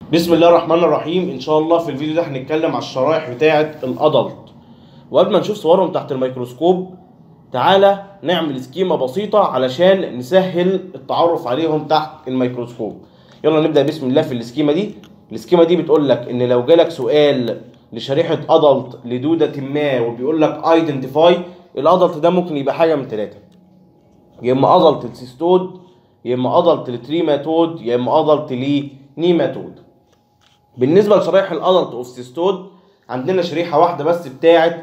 بسم الله الرحمن الرحيم ان شاء الله في الفيديو ده هنتكلم على الشرايح بتاعه الادلت وقبل ما نشوف صورهم تحت الميكروسكوب تعالى نعمل سكيمة بسيطة علشان نسهل التعرف عليهم تحت الميكروسكوب يلا نبدأ بسم الله في السكيمة دي السكيمة دي بتقول لك ان لو جالك سؤال لشريحة ادلت لدودة ما وبيقول لك ايدنتيفاي الادلت ده ممكن يبقى حاجة من ثلاثة يا اما ادلت السيستود يا اما ادلت التريماتود يا اما ادلت لنيماتود بالنسبه لشرايح الادلت اوف سيستود عندنا شريحه واحده بس بتاعه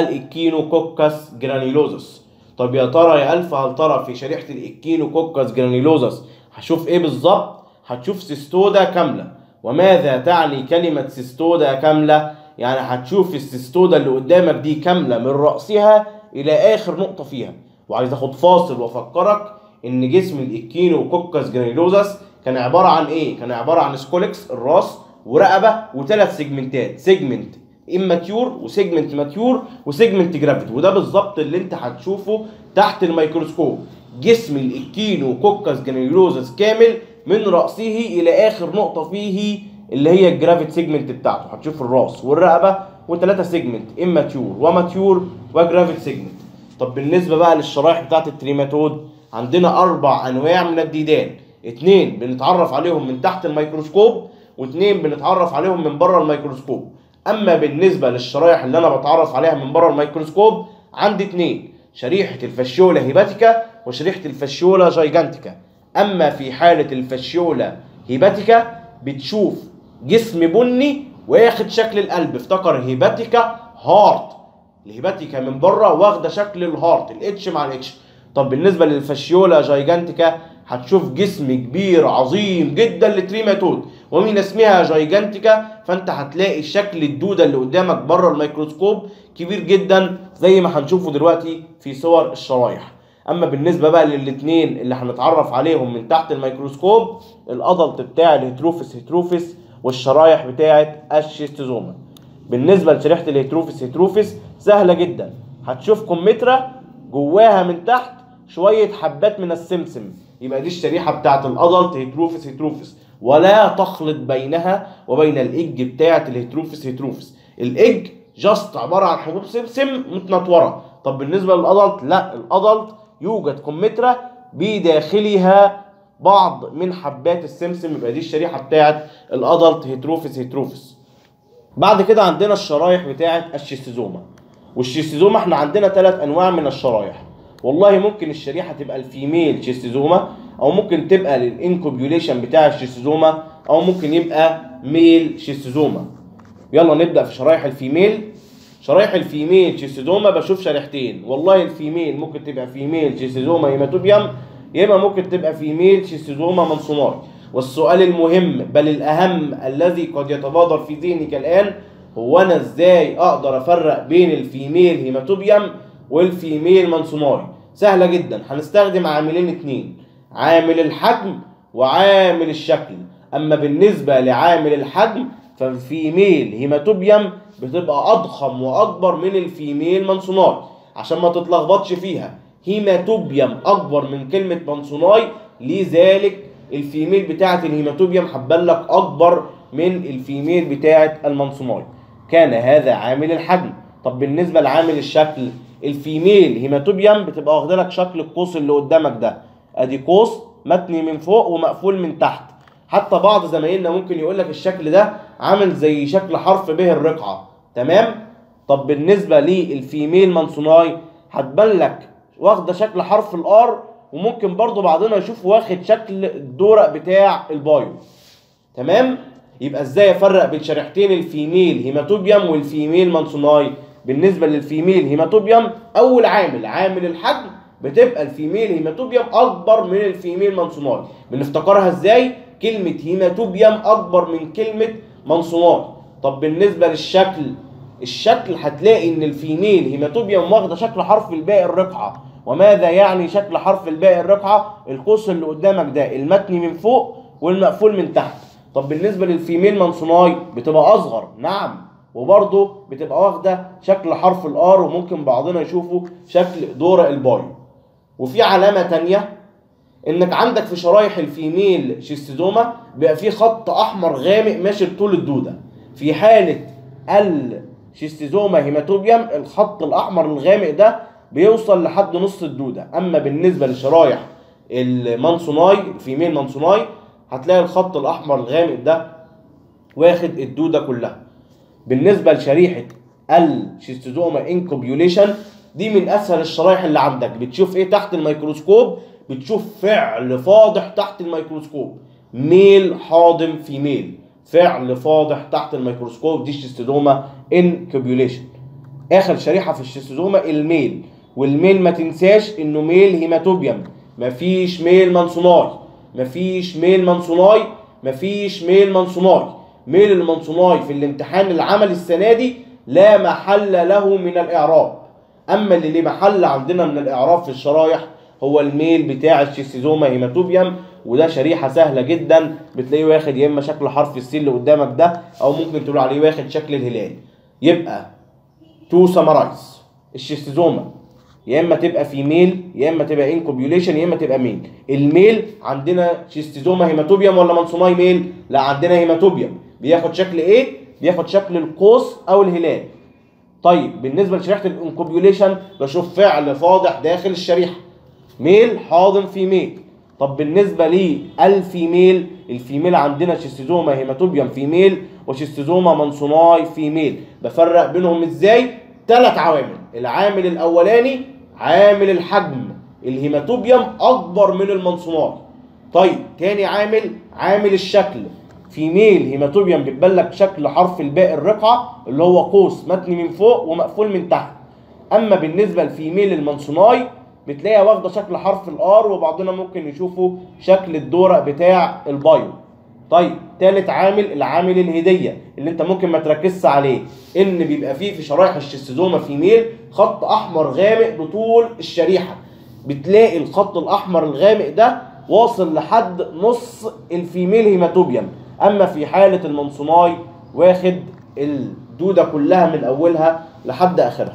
الاكينوكوكس جرانيلوزس طب يا ترى يا الف هل ترى في شريحه الاكينوكوكس جرانيلوزس هشوف ايه بالظبط هتشوف سيستودا كامله وماذا تعني كلمه سيستودا كامله يعني هتشوف السيستودا اللي قدامك دي كامله من راسها الى اخر نقطه فيها وعايز اخد فاصل وافكرك ان جسم الاكينوكوكس جرانيلوزس كان عباره عن ايه كان عباره عن سكولكس الراس ورقبه وثلاث سيجمنتات سيجمنت اماتيور وسيجمنت ماتيور وسيجمنت جرافيت وده بالظبط اللي انت هتشوفه تحت الميكروسكوب جسم الاكينو كوكس جرانيولوزس كامل من راسه الى اخر نقطه فيه اللي هي الجرافيت سيجمنت بتاعته هتشوف الراس والرقبه وثلاثه سيجمنت اماتيور وماتيور وجرافيت سيجمنت طب بالنسبه بقى للشرايح بتاعت التريماتود عندنا اربع انواع من الديدان اتنين بنتعرف عليهم من تحت الميكروسكوب واثنين بنتعرف عليهم من بره الميكروسكوب اما بالنسبه للشرايح اللي انا بتعرف عليها من بره الميكروسكوب عندي اثنين شريحه الفاشيولا هيباتيكا وشريحه الفاشيولا جايجانتيكا اما في حاله الفاشيولا هيباتيكا بتشوف جسم بني واخد شكل القلب افتكر هيباتيكا هارت الهيباتيكا من بره واخده شكل الهارت الاتش مع الاتش طب بالنسبه للفاشيولا جايجانتيكا هتشوف جسم كبير عظيم جدا لتريماتود ومن اسمها جايجانتيكا فانت هتلاقي شكل الدوده اللي قدامك بره الميكروسكوب كبير جدا زي ما هنشوفه دلوقتي في صور الشرايح اما بالنسبه بقى للاثنين اللي هنتعرف عليهم من تحت الميكروسكوب الادلت بتاع الهيتروفيس هيتروفيس والشرايح بتاعه الشيستوزوما بالنسبه لشريحه الهيتروفيس هيتروفيس سهله جدا هتشوف كمثرى جواها من تحت شويه حبات من السمسم يبقى دي الشريحه بتاعه الادلت هيتروفيس هيتروفيس ولا تخلط بينها وبين الايج بتاعه الهيتروفيس هيتروفيس الايج جاست عباره عن حبوب سمسم متنطوره طب بالنسبه للادلت لا الادلت يوجد كمثرى بداخلها بعض من حبات السمسم يبقى دي الشريحه بتاعه الادلت هيتروفيس هيتروفيس بعد كده عندنا الشرايح بتاعه الشيستوزوما والشيستوزوما احنا عندنا ثلاث انواع من الشرايح والله ممكن الشريحه تبقى الفيميل شيستوزوما او ممكن تبقى للانكوبيوليشن بتاع الشيستوزوما او ممكن يبقى ميل شيستوزوما يلا نبدا في شرايح الفيميل شرايح الفيميل شيستوزوما بشوف شريحتين والله الفيميل ممكن تبقى فيميل شيستوزوما هيماتوبيوم يا اما ممكن تبقى فيميل شيستوزوما منصوناي والسؤال المهم بل الاهم الذي قد يتبادر في ذهنك الان هو انا ازاي اقدر افرق بين الفيميل هيماتوبيوم والفيميل منصوناي سهله جدا هنستخدم عاملين اتنين عامل الحجم وعامل الشكل اما بالنسبه لعامل الحجم فالفيميل هيماتوبيوم بتبقى اضخم واكبر من الفيميل منصوناي عشان ما تتلخبطش فيها هيماتوبيوم اكبر من كلمه منصوناي لذلك الفيميل بتاعه الهيماتوبيوم هتبان لك اكبر من الفيميل بتاعه المنصوناي كان هذا عامل الحجم طب بالنسبه لعامل الشكل الفيميل هيماتوبيوم بتبقى واخده لك شكل القوس اللي قدامك ده ادي قوس متني من فوق ومقفول من تحت حتى بعض زمايلنا ممكن يقول لك الشكل ده عامل زي شكل حرف به الرقعه تمام طب بالنسبه للفيميل منصوناي هتبان لك واخده شكل حرف الار وممكن برضو بعضنا يشوف واخد شكل الدورق بتاع البايو تمام يبقى ازاي افرق بين شريحتين الفيميل هيماتوبيوم والفيميل منصوناي بالنسبه للفيميل هيماتوبيوم اول عامل عامل الحجم بتبقى الفيميل هيماتوبيوم اكبر من الفيميل منصوناي بنفتكرها ازاي كلمه هيماتوبيوم اكبر من كلمه منصوناي طب بالنسبه للشكل الشكل هتلاقي ان الفيميل هيماتوبيوم واخده شكل حرف الباقي الرقعه وماذا يعني شكل حرف الباقي الرقعه القوس اللي قدامك ده المتني من فوق والمقفول من تحت طب بالنسبه للفيميل منصوناي بتبقى اصغر نعم وبرضه بتبقى واخده شكل حرف الار وممكن بعضنا يشوفوا شكل دورة البايو وفي علامه تانية انك عندك في شرايح الفيميل شيستوزوما بيبقى في خط احمر غامق ماشي بطول الدوده في حاله الشيستوزوما هيماتوبيوم الخط الاحمر الغامق ده بيوصل لحد نص الدوده اما بالنسبه لشرايح المانسوناي الفيميل مانسوناي هتلاقي الخط الاحمر الغامق ده واخد الدوده كلها بالنسبه لشريحه الشيستوزوما انكوبيوليشن دي من اسهل الشرايح اللي عندك بتشوف ايه تحت الميكروسكوب بتشوف فعل فاضح تحت الميكروسكوب ميل حاضن في ميل فعل فاضح تحت الميكروسكوب دي الشيستوزوما انكوبيوليشن اخر شريحه في الشيستوزوما الميل والميل ما تنساش انه ميل هيماتوبيوم مفيش ميل منصوناي مفيش ميل منصوناي مفيش ميل منصوناي ميل المنصوناي في الامتحان العملي السنه دي لا محل له من الاعراب اما اللي ليه محل عندنا من الاعراب في الشرايح هو الميل بتاع الشيستوزوما هيماتوبيوم وده شريحه سهله جدا بتلاقيه واخد يا اما شكل حرف السي اللي قدامك ده او ممكن تقول عليه واخد شكل الهلال يبقى تو سمرايز الشيستوزوما يا اما تبقى فيميل يا اما تبقى انكوبيوليشن يا اما تبقى ميل الميل عندنا شيستوزوما هيماتوبيوم ولا منصوماي ميل لا عندنا هيماتوبيوم بياخد شكل ايه بياخد شكل القوس او الهلال طيب بالنسبه لشريحه الانكوبيوليشن بشوف فعل فاضح داخل الشريحه ميل حاضن في ميل طب بالنسبه للفيميل الفيميل عندنا شيستوزوما هيماتوبيوم فيميل وشيستوزوما منصوناي فيميل بفرق بينهم ازاي ثلاث عوامل العامل الاولاني عامل الحجم الهيماتوبيوم اكبر من المنصوناي طيب تاني عامل عامل الشكل فيميل هيماتوبيوم بيتبان لك شكل حرف الباء الرقعه اللي هو قوس متني من فوق ومقفول من تحت اما بالنسبه للفيميل المنصوناي بتلاقيها واخده شكل حرف الار وبعضنا ممكن يشوفوا شكل الدورق بتاع البايو طيب تالت عامل العامل الهديه اللي انت ممكن ما تركزش عليه ان بيبقى فيه في شرايح الشيستوزوما فيميل خط احمر غامق بطول الشريحه بتلاقي الخط الاحمر الغامق ده واصل لحد نص الفيميل هيماتوبيوم اما في حاله المنصوناي واخد الدوده كلها من اولها لحد اخرها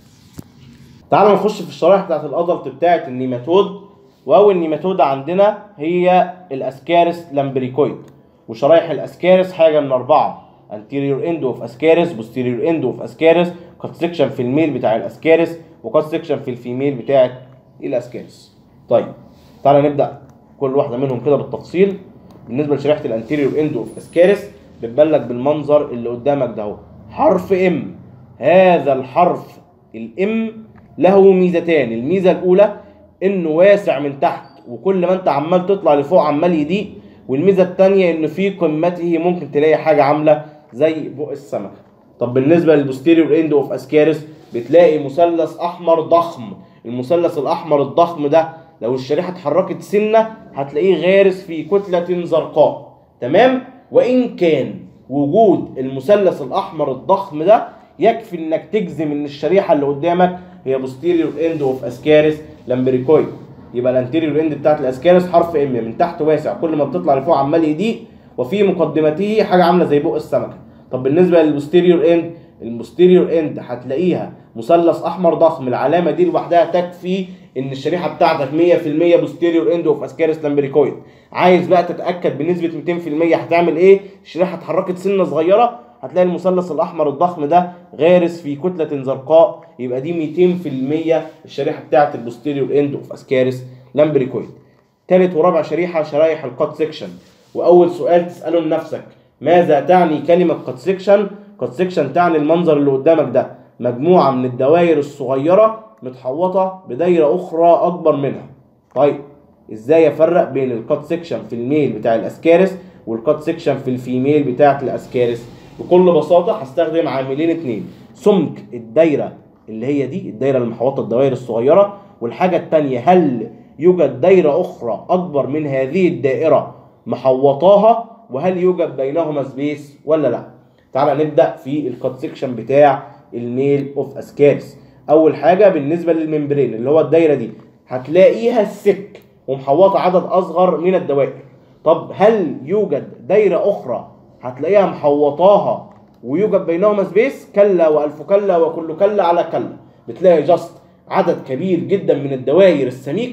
تعالوا نخش في الشرايح بتاعت الادلت بتاعت النيماتود واول نيماتودة عندنا هي الاسكارس لامبريكويد وشرايح الاسكارس حاجه من اربعه anterior end of ascaris posterior end of ascaris cut section في الميل بتاع الاسكارس وكات سيكشن في الفيميل بتاعت الاسكارس طيب تعالى نبدا كل واحده منهم كده بالتفصيل بالنسبه لشريحه الانتيريور اند اوف اسكارس بتبلغ بالمنظر اللي قدامك ده اهو حرف ام هذا الحرف الام له ميزتان الميزه الاولى انه واسع من تحت وكل ما انت عمال تطلع لفوق عمال يضيق والميزه الثانيه ان في قمته ممكن تلاقي حاجه عامله زي بق السمكه طب بالنسبه للبوستيريور اند اوف اسكارس بتلاقي مثلث احمر ضخم المثلث الاحمر الضخم ده لو الشريحه اتحركت سنه هتلاقيه غارس في كتله زرقاء تمام وان كان وجود المثلث الاحمر الضخم ده يكفي انك تجزم ان الشريحه اللي قدامك هي بوستيريور اند اوف اسكارس لامبريكويد يبقى الانتيريور اند بتاعت الاسكارس حرف ام من تحت واسع كل ما بتطلع لفوق عمال يضيق وفي مقدمته حاجه عامله زي بق السمكه طب بالنسبه للبوستيريور اند البوستيريور اند هتلاقيها مثلث احمر ضخم العلامه دي لوحدها تكفي ان الشريحه بتاعتك 100% بوستيريور اند اوف اسكارس لامبريكويد عايز بقى تتاكد بنسبه 200% هتعمل ايه الشريحه اتحركت سنه صغيره هتلاقي المثلث الاحمر الضخم ده غارس في كتله زرقاء يبقى دي 200% الشريحه بتاعت البوستيريور اند اوف اسكارس لامبريكويد تالت ورابع شريحه شرايح الكات سيكشن واول سؤال تساله لنفسك ماذا تعني كلمه كات سيكشن كات سيكشن تعني المنظر اللي قدامك ده مجموعه من الدوائر الصغيره متحوطه بدايره اخرى اكبر منها طيب ازاي افرق بين الكات سيكشن في الميل بتاع الاسكارس والكات سيكشن في الفيميل بتاعت الاسكارس بكل بساطه هستخدم عاملين اتنين سمك الدايره اللي هي دي الدايره المحوطه الدوائر الصغيره والحاجه الثانيه هل يوجد دايره اخرى اكبر من هذه الدائره محوطاها وهل يوجد بينهما سبيس ولا لا تعال نبدا في الكات سيكشن بتاع الميل اوف اسكارس اول حاجه بالنسبه للممبرين اللي هو الدايره دي هتلاقيها سك ومحوطه عدد اصغر من الدوائر طب هل يوجد دايره اخرى هتلاقيها محوطاها ويوجد بينهما سبيس كلا والف كلا وكل كلا على كلا بتلاقي جاست عدد كبير جدا من الدوائر السميكه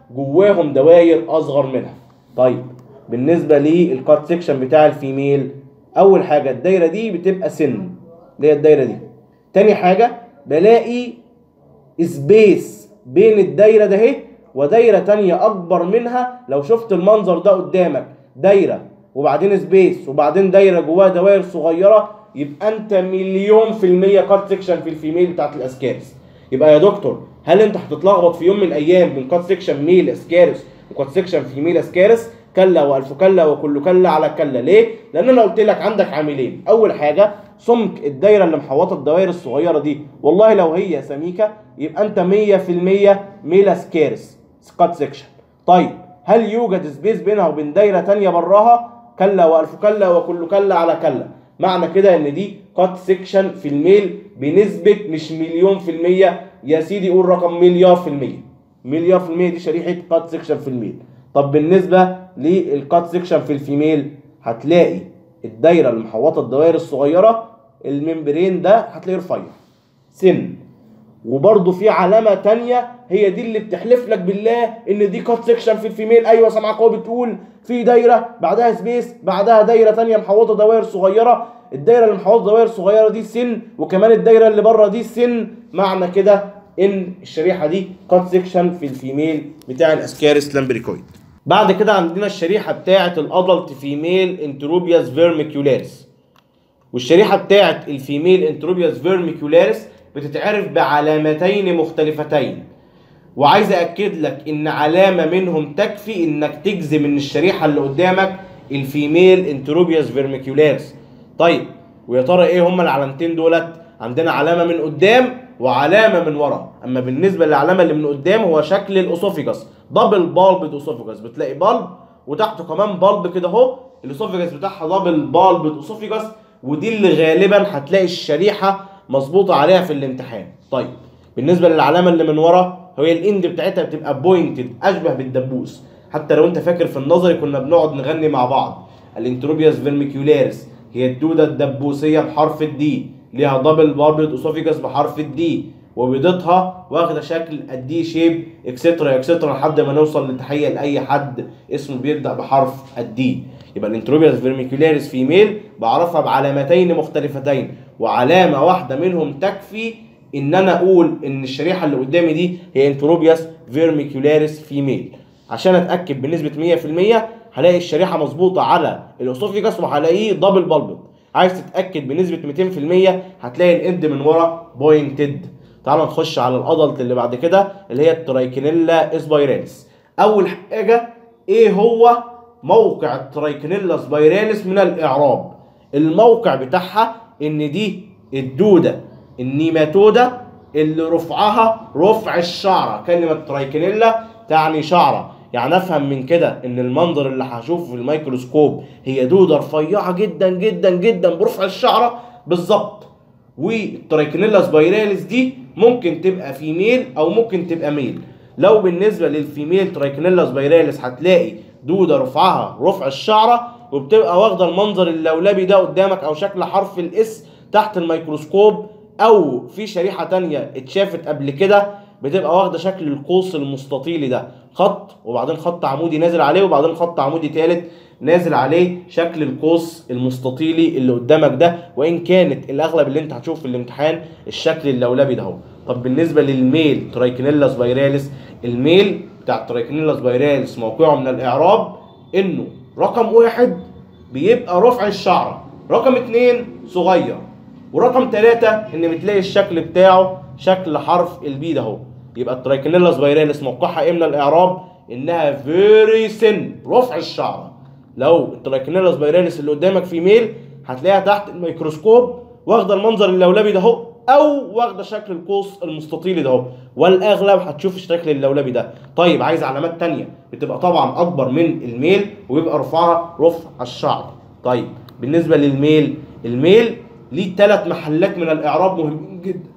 جواهم دوائر اصغر منها طيب بالنسبه للكات سيكشن بتاع الفيميل اول حاجه الدايره دي بتبقى سن اللي هي الدايره دي تاني حاجه بلاقي سبيس بين الدايره ده اهي ودايره تانية اكبر منها لو شفت المنظر ده قدامك دايره وبعدين سبيس وبعدين دايره جواها دوائر صغيره يبقى انت مليون في المية كات سيكشن في الفيميل بتاعت الاسكارس يبقى يا دكتور هل انت هتتلخبط في يوم من الايام من كات سيكشن ميل اسكارس وكات سيكشن فيميل اسكارس كلا والف كلا وكل كلا على كلا ليه؟ لان انا قلت لك عندك عاملين اول حاجه سمك الدايره اللي محوطه الدوائر الصغيره دي والله لو هي سميكه يبقى انت 100% ميل سكارس سكات سيكشن طيب هل يوجد سبيس بينها وبين دايره تانية براها كلا والف كلا وكل كلا على كلا معنى كده ان دي كات سيكشن في الميل بنسبه مش مليون في الميه يا سيدي قول رقم مليار في الميه مليار في الميه دي شريحه كات سيكشن في الميل طب بالنسبه للكات سيكشن في الفيميل هتلاقي الدايره اللي محوطه الدوائر الصغيره الممبرين ده هتلاقيه رفيع سن وبرضه في علامة تانية هي دي اللي بتحلف لك بالله ان دي كات سيكشن في الفيميل ايوه سامعك هو بتقول في دايرة بعدها سبيس بعدها دايرة تانية محوطة دوائر صغيرة الدايرة اللي محوطة دوائر صغيرة دي سن وكمان الدايرة اللي بره دي سن معنى كده ان الشريحة دي كات سيكشن في الفيميل بتاع الاسكارس لامبريكويد بعد كده عندنا الشريحة بتاعة الادلت فيميل انتروبياس فيرميكيولاريس والشريحة بتاعة الفيميل انتروبياس فيرميكيولاريس بتتعرف بعلامتين مختلفتين وعايز اكد لك ان علامه منهم تكفي انك تجزم ان الشريحه اللي قدامك الفيميل انتروبياس فيرميكيولاريس طيب ويا ترى ايه هما العلامتين دولت عندنا علامه من قدام وعلامه من ورا اما بالنسبه للعلامه اللي من قدام هو شكل الاسوفيجاس دبل بالب اسوفيجاس بتلاقي بالب وتحته كمان بالب كده اهو الاسوفيجاس بتاعها دبل بالب اسوفيجاس ودي اللي غالبا هتلاقي الشريحه مظبوطه عليها في الامتحان طيب بالنسبه للعلامه اللي من ورا هي الاند بتاعتها بتبقى بوينتد اشبه بالدبوس حتى لو انت فاكر في النظري كنا بنقعد نغني مع بعض الانتروبياس فيرميكيولاريس هي الدوده الدبوسيه بحرف الدي ليها دبل باربلت اسوفيجاس بحرف الدي وبيضتها واخده شكل الدي شيب اكسترا اكسترا لحد ما نوصل لتحيه لاي حد اسمه بيبدا بحرف الدي يبقى الانتروبياس فيرميكيولاريس فيميل بعرفها بعلامتين مختلفتين وعلامه واحده منهم تكفي ان انا اقول ان الشريحه اللي قدامي دي هي انتروبياس فيرميكيولاريس فيميل عشان اتاكد بنسبه 100% هلاقي الشريحه مظبوطه على الاسوفيجاس وهلاقيه دبل بالبل عايز تتاكد بنسبه 200% هتلاقي الاند من ورا بوينتد تعال نخش على الادلت اللي بعد كده اللي هي الترايكينيلا اسبايراليس اول حاجه ايه هو موقع الترايكينيلا سبايراليس من الاعراب الموقع بتاعها ان دي الدوده النيماتودا اللي رفعها رفع الشعره كلمه ترايكينيلا تعني شعره يعني افهم من كده ان المنظر اللي هشوفه في الميكروسكوب هي دوده رفيعه جدا جدا جدا برفع الشعره بالظبط والترايكينيلا سبايراليس دي ممكن تبقى فيميل او ممكن تبقى ميل لو بالنسبه للفيميل ترايكينيلا سبايراليس هتلاقي دوده رفعها رفع الشعره وبتبقى واخده المنظر اللولبي ده قدامك او شكل حرف الاس تحت الميكروسكوب او في شريحه تانية اتشافت قبل كده بتبقى واخده شكل القوس المستطيلي ده خط وبعدين خط عمودي نازل عليه وبعدين خط عمودي تالت نازل عليه شكل القوس المستطيلي اللي قدامك ده وان كانت الاغلب اللي انت هتشوفه في الامتحان الشكل اللولبي ده اهو طب بالنسبه للميل ترايكينيلا سبايراليس الميل بتاع ترايكينيلا سبايراليس موقعه من الاعراب انه رقم واحد بيبقى رفع الشعره رقم اتنين صغير ورقم ثلاثة ان بتلاقي الشكل بتاعه شكل حرف البي ده اهو يبقى الترايكينيلا سبايراليس موقعها ايه من الاعراب انها فيري سن رفع الشعره لو الترايكينيلا سبايراليس اللي قدامك في ميل هتلاقيها تحت الميكروسكوب واخده المنظر اللولبي ده اهو او واخده شكل القوس المستطيلي ده اهو والاغلب هتشوف الشكل اللولبي ده طيب عايز علامات تانية بتبقى طبعا اكبر من الميل ويبقى رفعها رفع الشعر طيب بالنسبه للميل الميل ليه ثلاث محلات من الاعراب مهمين جدا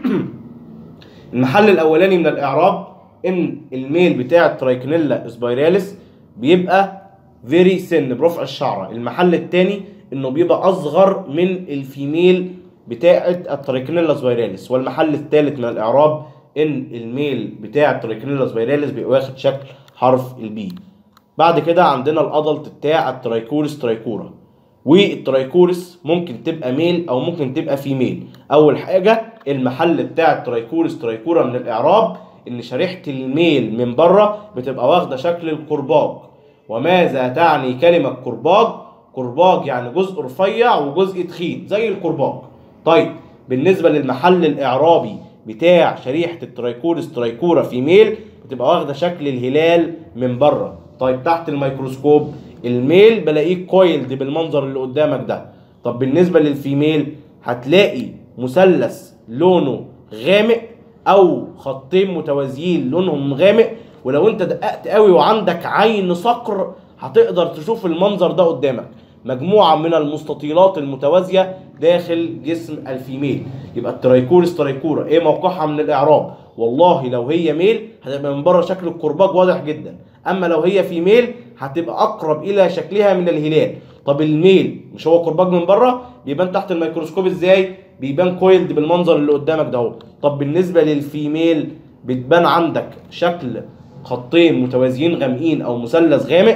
المحل الاولاني من الاعراب ان الميل بتاع الترايكنيلا سبايراليس بيبقى فيري سن برفع الشعره المحل الثاني انه بيبقى اصغر من الفيميل بتاعه الترايكنيلا سبايراليس والمحل الثالث من الاعراب ان الميل بتاع الترايكينيلا سبايراليس بيبقى واخد شكل حرف البي بعد كده عندنا الادلت بتاع الترايكورس ترايكورا والترايكورس ممكن تبقى ميل او ممكن تبقى فيميل اول حاجه المحل بتاع الترايكورس ترايكورا من الاعراب ان شريحه الميل من بره بتبقى واخده شكل الكرباج وماذا تعني كلمه كرباج كرباج يعني جزء رفيع وجزء تخين زي الكرباج طيب بالنسبه للمحل الاعرابي بتاع شريحه الترايكورس ترايكورا فيميل بتبقى واخده شكل الهلال من بره طيب تحت الميكروسكوب الميل بلاقيه كويلد بالمنظر اللي قدامك ده طب بالنسبه للفيميل هتلاقي مثلث لونه غامق او خطين متوازيين لونهم غامق ولو انت دققت قوي وعندك عين صقر هتقدر تشوف المنظر ده قدامك مجموعه من المستطيلات المتوازيه داخل جسم الفيميل يبقى الترايكورس ترايكورا ايه موقعها من الاعراب والله لو هي ميل هتبقى من بره شكل الكرباج واضح جدا اما لو هي فيميل هتبقى اقرب الى شكلها من الهلال طب الميل مش هو كرباج من بره بيبان تحت الميكروسكوب ازاي بيبان كويلد بالمنظر اللي قدامك ده اهو طب بالنسبه للفيميل بتبان عندك شكل خطين متوازيين غامقين او مثلث غامق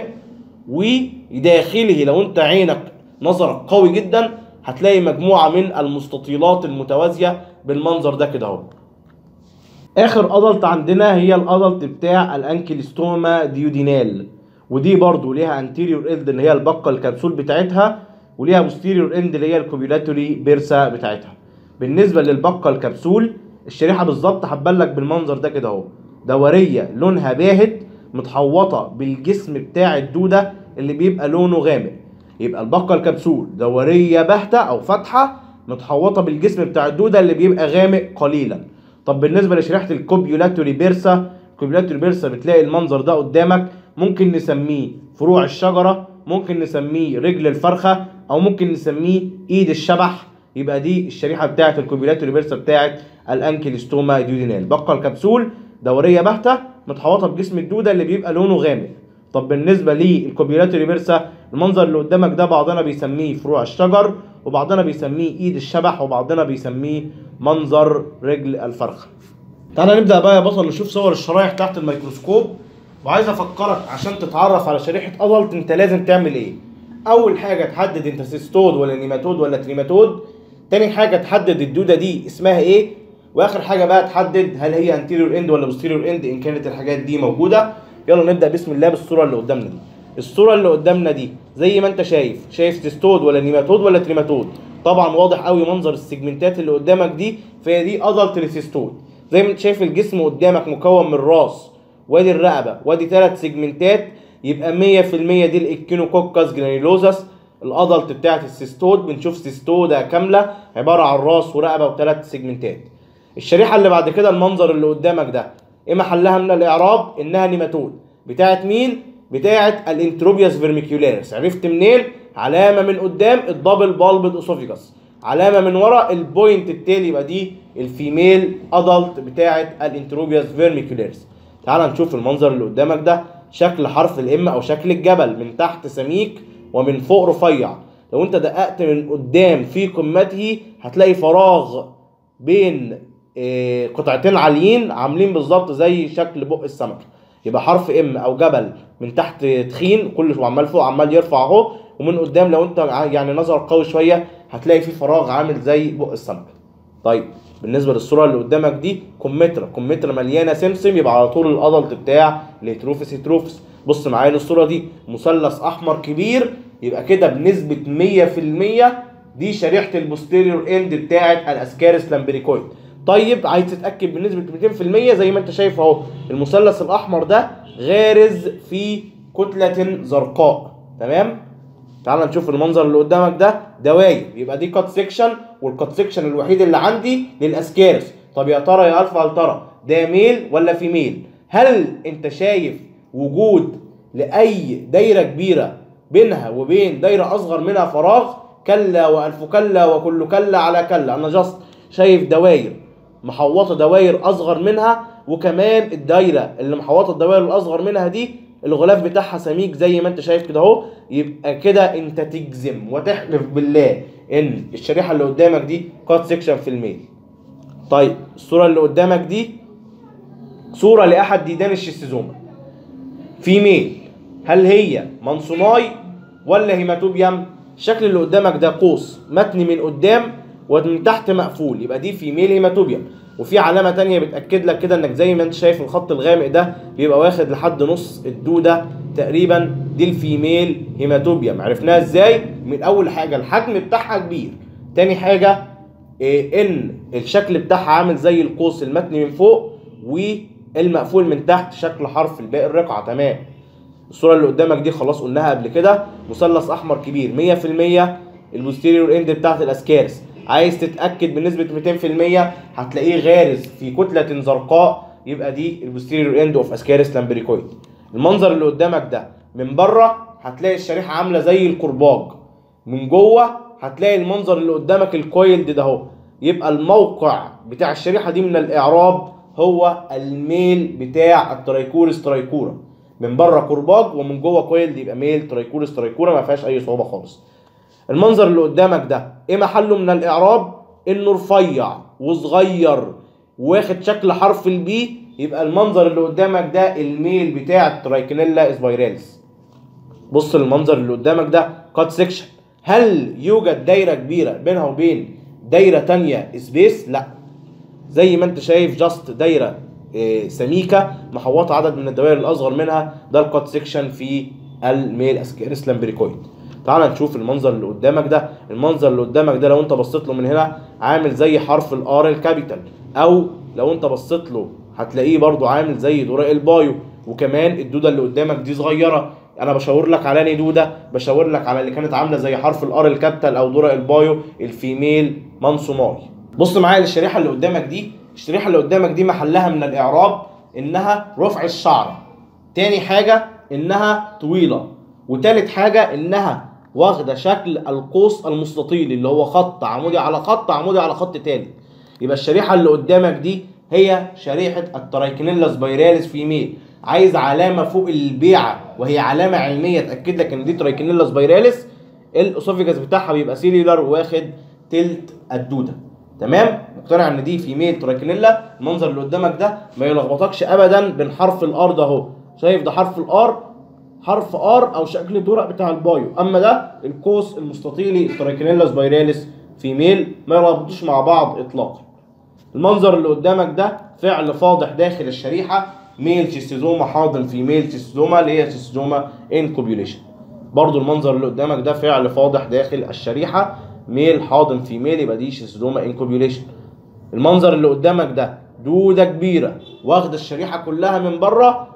وداخله لو انت عينك نظرك قوي جدا هتلاقي مجموعه من المستطيلات المتوازيه بالمنظر ده كده اهو اخر ادلت عندنا هي الادلت بتاع الانكيلستوما ديودينال ودي برضو ليها انتيريور اند اللي هي البقه الكبسول بتاعتها وليها بوستيريور اند اللي هي الكوبيولاتوري بيرسا بتاعتها بالنسبه للبقه الكبسول الشريحه بالظبط هتبان لك بالمنظر ده كده اهو دوريه لونها باهت متحوطه بالجسم بتاع الدوده اللي بيبقى لونه غامق يبقى البقه الكبسول دوريه باهته او فاتحه متحوطه بالجسم بتاع الدوده اللي بيبقى غامق قليلا طب بالنسبه لشريحه الكوبيولاتوري بيرسا الكوبيولاتوري بيرسا بتلاقي المنظر ده قدامك ممكن نسميه فروع الشجره ممكن نسميه رجل الفرخه او ممكن نسميه ايد الشبح يبقى دي الشريحه بتاعه الكوبيولاتوري بيرسا بتاعه الانكيلستوما ديودينال بقى الكبسول دوريه باهته متحوطه بجسم الدوده اللي بيبقى لونه غامق طب بالنسبه للكوبيولاتوري بيرسا المنظر اللي قدامك ده بعضنا بيسميه فروع الشجر وبعضنا بيسميه ايد الشبح وبعضنا بيسميه منظر رجل الفرخه تعالى نبدا بقى يا بطل نشوف صور الشرايح تحت الميكروسكوب وعايز افكرك عشان تتعرف على شريحه ادلت انت لازم تعمل ايه اول حاجه تحدد انت سيستود ولا نيماتود ولا تريماتود تاني حاجه تحدد الدوده دي اسمها ايه واخر حاجه بقى تحدد هل هي انتيريور اند ولا بوستيريور اند ان كانت الحاجات دي موجوده يلا نبدا بسم الله بالصوره اللي قدامنا دي الصوره اللي قدامنا دي زي ما انت شايف شايف سيستود ولا نيماتود ولا تريماتود طبعا واضح قوي منظر السيجمنتات اللي قدامك دي فهي دي ادلت لسيستود زي ما انت شايف الجسم قدامك مكون من راس وادي الرقبه وادي ثلاث سيجمنتات يبقى 100% دي الاكينوكوكس جرانيلوزس الادلت بتاعت السيستود بنشوف سيستودا كامله عباره عن راس ورقبه وثلاث سيجمنتات الشريحه اللي بعد كده المنظر اللي قدامك ده ايه محلها من الاعراب انها نيماتود بتاعت مين بتاعت الانتروبياس فيرميكيولاريس عرفت منين علامه من قدام الدبل بالبد اسوفيجاس علامه من ورا البوينت التالي يبقى دي الفيميل ادلت بتاعت الانتروبياس فيرميكيولاريس تعال نشوف المنظر اللي قدامك ده شكل حرف الام او شكل الجبل من تحت سميك ومن فوق رفيع لو انت دققت من قدام في قمته هتلاقي فراغ بين آه، قطعتين عاليين عاملين بالظبط زي شكل بق السمك يبقى حرف ام او جبل من تحت تخين كل عمال فوق عمال يرفع اهو ومن قدام لو انت ع- يعني نظر قوي شويه هتلاقي في فراغ عامل زي بق السمك طيب بالنسبه للصوره اللي قدامك دي كمثرى كمثرى مليانه سمسم يبقى على طول الادلت بتاع الهيتروفيس هيتروفيس بص معايا للصوره دي مثلث احمر كبير يبقى كده بنسبه 100% دي شريحه البوستيريور اند بتاعه الاسكارس لامبريكويد طيب عايز تتاكد بنسبه 200% زي ما انت شايف اهو المثلث الاحمر ده غارز في كتله زرقاء تمام تعال نشوف المنظر اللي قدامك ده دواير يبقى دي كات سيكشن والكات سيكشن الوحيد اللي عندي للاسكارس طب يا ترى يا الفا هل ترى ده ميل ولا فيميل هل انت شايف وجود لاي دايره كبيره بينها وبين دايره اصغر منها فراغ كلا والف كلا وكل كلا على كلا انا جاست شايف دواير محوطه دواير اصغر منها وكمان الدايره اللي محوطه الدواير الاصغر منها دي الغلاف بتاعها سميك زي ما انت شايف كده اهو يبقى كده انت تجزم وتحلف بالله ان الشريحه اللي قدامك دي كات سيكشن في الميل طيب الصوره اللي قدامك دي صوره لاحد ديدان الشيستوزوما فيميل هل هي منصوناي ولا هيماتوبيوم الشكل اللي قدامك ده قوس متني من قدام ومن تحت مقفول يبقى دي فيميل هيماتوبيوم وفي علامه تانية بتاكد لك كده انك زي ما انت شايف الخط الغامق ده بيبقى واخد لحد نص الدوده تقريبا دي الفيميل هيماتوبيوم عرفناها ازاي من اول حاجه الحجم بتاعها كبير تاني حاجه إيه ان الشكل بتاعها عامل زي القوس المتني من فوق والمقفول من تحت شكل حرف الباقي الرقعه تمام الصوره اللي قدامك دي خلاص قلناها قبل كده مثلث احمر كبير 100% البوستيريور اند بتاعت الاسكارس عايز تتاكد بنسبه 200% هتلاقيه غارز في كتله زرقاء يبقى دي البوستيريور اند اوف اسكارس لامبريكويد المنظر اللي قدامك ده من بره هتلاقي الشريحه عامله زي الكرباج من جوه هتلاقي المنظر اللي قدامك الكويلد ده اهو يبقى الموقع بتاع الشريحه دي من الاعراب هو الميل بتاع الترايكورس ترايكورا من بره كرباج ومن جوه كويلد يبقى ميل ترايكورس ترايكورا ما فيهاش اي صعوبه خالص المنظر اللي قدامك ده ايه محله من الاعراب انه رفيع وصغير واخد شكل حرف البي يبقى المنظر اللي قدامك ده الميل بتاع الترايكنيلا اسبايراليس بص المنظر اللي قدامك ده كات سيكشن هل يوجد دايره كبيره بينها وبين دايره تانية سبيس لا زي ما انت شايف جاست دايره إيه، سميكه محوطه عدد من الدوائر الاصغر منها ده الكات سيكشن في الميل اسكيرس لامبريكويد تعال نشوف المنظر اللي قدامك ده المنظر اللي قدامك ده لو انت بصيت له من هنا عامل زي حرف الار الكابيتال او لو انت بصيت له هتلاقيه برضو عامل زي دوراء البايو وكمان الدوده اللي قدامك دي صغيره انا بشاور لك على انهي دوده بشاور لك على اللي كانت عامله زي حرف الار الكابيتال او دوراء البايو الفيميل مانسوماي بص معايا للشريحه اللي قدامك دي الشريحه اللي قدامك دي محلها من الاعراب انها رفع الشعر تاني حاجه انها طويله وتالت حاجه انها واخده شكل القوس المستطيل اللي هو خط عمودي على خط عمودي على خط تالت يبقى الشريحه اللي قدامك دي هي شريحه الترايكنيلا سبايراليس فيميل عايز علامه فوق البيعه وهي علامه علميه تاكد لك ان دي ترايكنيلا سبايراليس الاسوفيجاس بتاعها بيبقى سيلولار واخد تلت الدوده تمام مقتنع ان دي فيميل ترايكنيلا المنظر اللي قدامك ده ما يلخبطكش ابدا بين حرف الار ده اهو شايف ده حرف الار حرف ار او شكل الدرق بتاع البايو اما ده القوس المستطيلي الترايكنيلا سبايراليس فيميل ما يربطوش مع بعض اطلاقا المنظر اللي قدامك ده فعل فاضح داخل الشريحه ميل شيستوزوما حاضن في ميل شيستوزوما اللي هي شيستوزوما انكوبيوليشن برضو المنظر اللي قدامك ده فعل فاضح داخل الشريحه ميل حاضن في ميل يبقى دي شيستوزوما انكوبيوليشن المنظر اللي قدامك ده دوده كبيره واخده الشريحه كلها من بره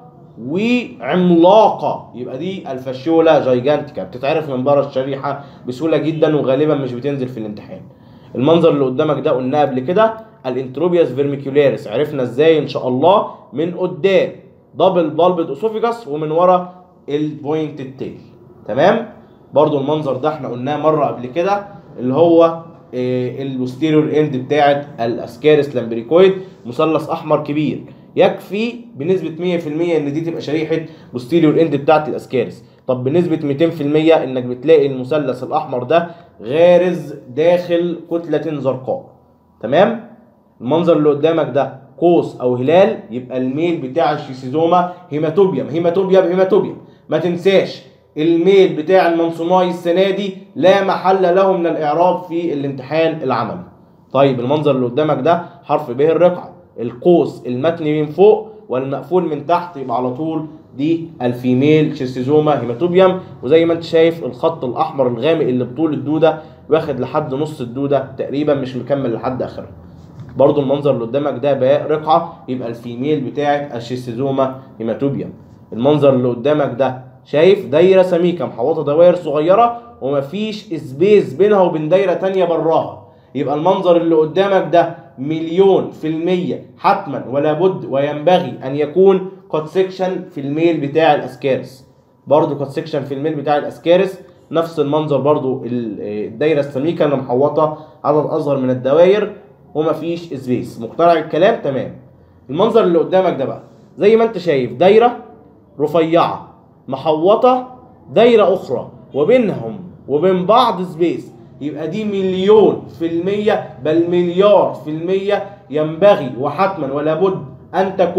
وعملاقه يبقى دي الفاشيولا جايجانتيكا بتتعرف من بره الشريحه بسهوله جدا وغالبا مش بتنزل في الامتحان المنظر اللي قدامك ده قلناه قبل كده الانتروبياس فيرميكولاريس عرفنا ازاي ان شاء الله من قدام دبل بالبد اسوفيجاس ومن ورا البوينت التيل تمام برضو المنظر ده احنا قلناه مره قبل كده اللي هو البوستيريور اند بتاعه الاسكاريس لامبريكويد مثلث احمر كبير يكفي بنسبه 100% ان دي تبقى شريحه بوستيريور اند بتاعه الاسكاريس طب بنسبه 200% انك بتلاقي المثلث الاحمر ده غارز داخل كتله زرقاء تمام المنظر اللي قدامك ده قوس او هلال يبقى الميل بتاع الشيسيزوما هيماتوبيوم هيماتوبيوم هيماتوبيوم ما تنساش الميل بتاع المنصوناي السنه دي لا محل له من الاعراب في الامتحان العملي طيب المنظر اللي قدامك ده حرف ب الرقعه القوس المتني من فوق والمقفول من تحت يبقى على طول دي الفيميل شيستوزوما هيماتوبيوم وزي ما انت شايف الخط الاحمر الغامق اللي بطول الدوده واخد لحد نص الدوده تقريبا مش مكمل لحد اخرها برضو المنظر اللي قدامك ده باء رقعه يبقى الفيميل بتاعه الشيستوزوما هيماتوبيوم المنظر اللي قدامك ده شايف دايره سميكه محوطه دوائر صغيره ومفيش سبيس بينها وبين دايره تانية براها يبقى المنظر اللي قدامك ده مليون في المية حتما ولا بد وينبغي ان يكون كوت سيكشن في الميل بتاع الاسكارس برضو كوت سيكشن في الميل بتاع الاسكارس نفس المنظر برضو الدايره السميكه اللي محوطه عدد اصغر من الدوائر ومفيش سبيس مقتنع بالكلام تمام المنظر اللي قدامك ده بقى زي ما انت شايف دايره رفيعه محوطه دايره اخرى وبينهم وبين بعض سبيس يبقى دي مليون في المية بل مليار في المية ينبغي وحتما ولا بد أن تكون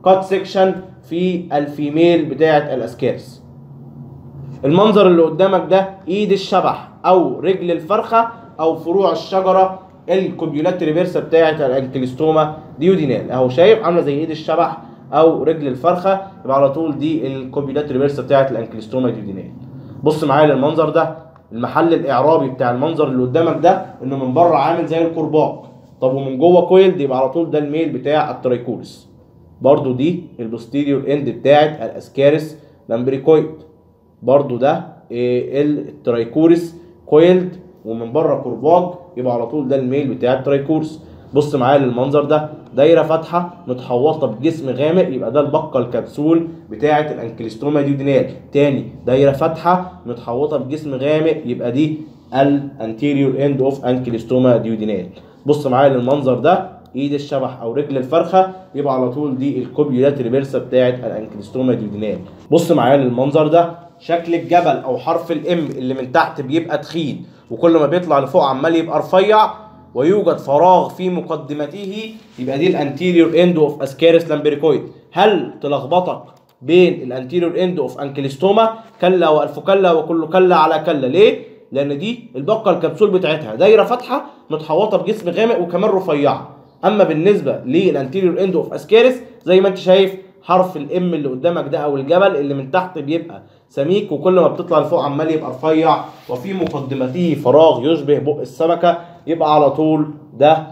كات سيكشن في الفيميل بتاعه الاسكارس المنظر اللي قدامك ده ايد الشبح او رجل الفرخه او فروع الشجره الكوبيولات ريفيرسا بتاعه الانكليستوما ديودينال اهو شايف عامله زي ايد الشبح او رجل الفرخه يبقى على طول دي الكوبيولات ريفيرسا بتاعه الانكليستوما ديودينال بص معايا للمنظر ده المحل الاعرابي بتاع المنظر اللي قدامك ده انه من بره عامل زي الكرباج طب ومن جوه كويلد يبقى على طول ده الميل بتاع الترايكورس برضو دي البوستيريور اند بتاعه الاسكارس لامبريكويد برضو ده إيه الترايكورس كويلد ومن بره كرباج يبقى على طول ده الميل بتاع الترايكورس بص معايا للمنظر ده دايره فاتحه متحوطه بجسم غامق يبقى ده البقه الكبسول بتاعه الانكليستوما ديودينال تاني دايره فاتحه متحوطه بجسم غامق يبقى دي الانتيريور اند اوف انكليستوما ديودينال بص معايا للمنظر ده ايد الشبح او رجل الفرخه يبقى على طول دي الكوبيولات ريفيرسا بتاعه الانكليستوما ديودينال بص معايا للمنظر ده شكل الجبل او حرف الام اللي من تحت بيبقى تخين وكل ما بيطلع لفوق عمال يبقى رفيع ويوجد فراغ في مقدمته يبقى دي الانتيريور اند اوف اسكاريس لامبريكويد هل تلخبطك بين الانتيريور اند اوف انكليستوما كلا والف كلا وكل كلا على كلا ليه لان دي البقه الكبسول بتاعتها دايره فاتحه متحوطه بجسم غامق وكمان رفيعه اما بالنسبه للانتيريور اند اوف اسكاريس زي ما انت شايف حرف الام اللي قدامك ده او الجبل اللي من تحت بيبقى سميك وكل ما بتطلع لفوق عمال يبقى رفيع وفي مقدمته فراغ يشبه بق السمكه يبقى على طول ده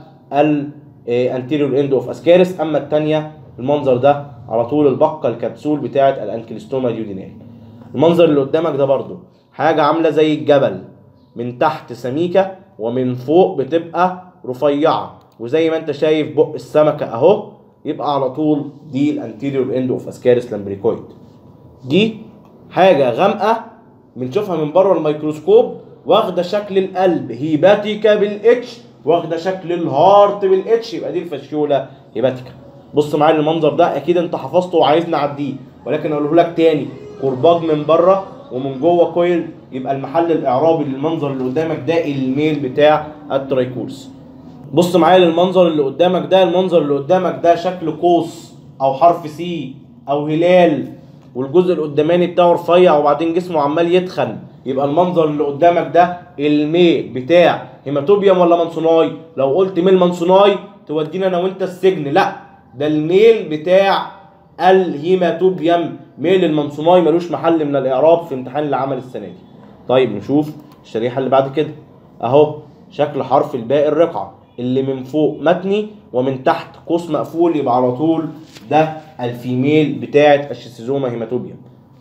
الانتيريور اند اوف اسكاريس اما الثانيه المنظر ده على طول البقه الكبسول بتاعه الانكليستوما ديودينال المنظر اللي قدامك ده برضو حاجه عامله زي الجبل من تحت سميكه ومن فوق بتبقى رفيعه وزي ما انت شايف بق السمكه اهو يبقى على طول دي الانتيريور اند اوف اسكاريس لامبريكويد دي حاجه غامقه بنشوفها من بره الميكروسكوب واخده شكل القلب هيباتيكا بالاتش واخده شكل الهارت بالاتش يبقى دي الفاشيولا هيباتيكا بص معايا المنظر ده اكيد انت حفظته وعايز نعديه ولكن اقوله لك تاني كرباج من بره ومن جوه كويل يبقى المحل الاعرابي للمنظر اللي قدامك ده الميل بتاع الترايكورس بص معايا للمنظر اللي قدامك ده المنظر اللي قدامك ده شكل قوس او حرف سي او هلال والجزء القداماني بتاعه رفيع وبعدين جسمه عمال يتخن يبقى المنظر اللي قدامك ده الميل بتاع هيماتوبيوم ولا منصوناي لو قلت ميل منصوناي تودينا انا وانت السجن لا ده الميل بتاع الهيماتوبيوم ميل المنصوناي ملوش محل من الاعراب في امتحان العمل السنه دي طيب نشوف الشريحه اللي بعد كده اهو شكل حرف الباء الرقعه اللي من فوق متني ومن تحت قوس مقفول يبقى على طول ده الفيميل بتاعه الشيستوزوما هيماتوبيوم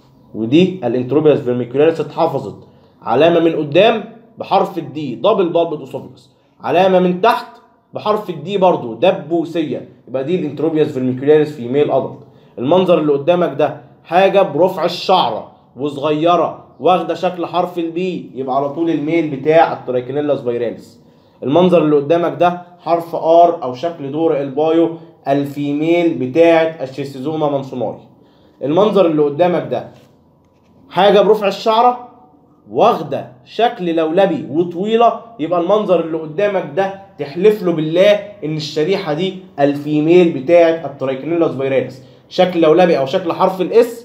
ودي الانتروبياس فيرميكولاريس اتحفظت علامه من قدام بحرف الدي دبل بالبد اسوفيكس علامه من تحت بحرف الدي برضو دبوسيه يبقى دي الانتروبياس فيرميكولاريس فيميل ادلت المنظر اللي قدامك ده حاجه برفع الشعره وصغيره واخده شكل حرف البي يبقى على طول الميل بتاع الترايكينيلا سبايراليس المنظر اللي قدامك ده حرف ار او شكل دور البايو الفيميل بتاعه الشيستوزوما منصوناي المنظر اللي قدامك ده حاجه برفع الشعره واخده شكل لولبي وطويله يبقى المنظر اللي قدامك ده تحلف له بالله ان الشريحه دي الفيميل بتاعه الترايكينيلا سبايراليس شكل لولبي او شكل حرف الاس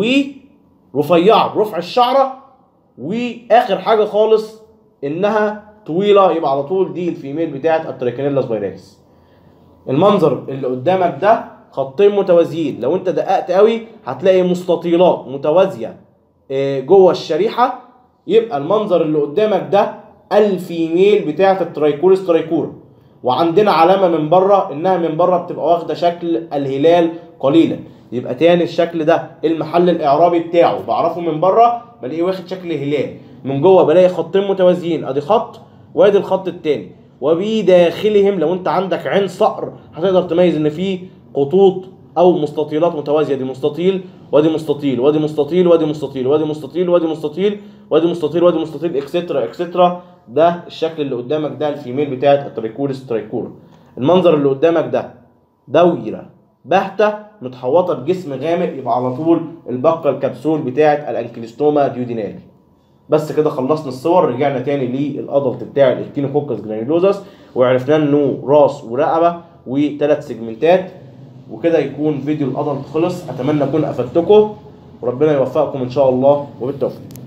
ورفيعه برفع الشعره واخر حاجه خالص انها طويله يبقى على طول دي الفيميل بتاعه الترايكينيلا سبايراليس المنظر اللي قدامك ده خطين متوازيين لو انت دققت قوي هتلاقي مستطيلات متوازيه جوه الشريحه يبقى المنظر اللي قدامك ده الفيميل بتاعه الترايكورس ترايكورا وعندنا علامه من بره انها من بره بتبقى واخده شكل الهلال قليلا يبقى تاني الشكل ده المحل الاعرابي بتاعه بعرفه من بره بلاقيه واخد شكل هلال من جوه بلاقي خطين متوازيين ادي خط وادي الخط التاني وبداخلهم لو انت عندك عين صقر هتقدر تميز ان في خطوط او مستطيلات متوازيه دي مستطيل وادي مستطيل وادي مستطيل وادي مستطيل وادي مستطيل وادي مستطيل وادي مستطيل وادي مستطيل اكسترا اكسترا ده الشكل اللي قدامك ده الفيميل بتاعت التريكورس تريكورا المنظر اللي قدامك ده دويره باهته متحوطه بجسم غامق يبقى على طول البقه الكبسول بتاعت الانكليستوما ديودينال بس كده خلصنا الصور رجعنا تاني للادلت بتاع الاكتينوكوكس جرانيولوزس وعرفنا انه راس ورقبه وثلاث سيجمنتات وكده يكون فيديو الادلت خلص اتمنى اكون افدتكم وربنا يوفقكم ان شاء الله وبالتوفيق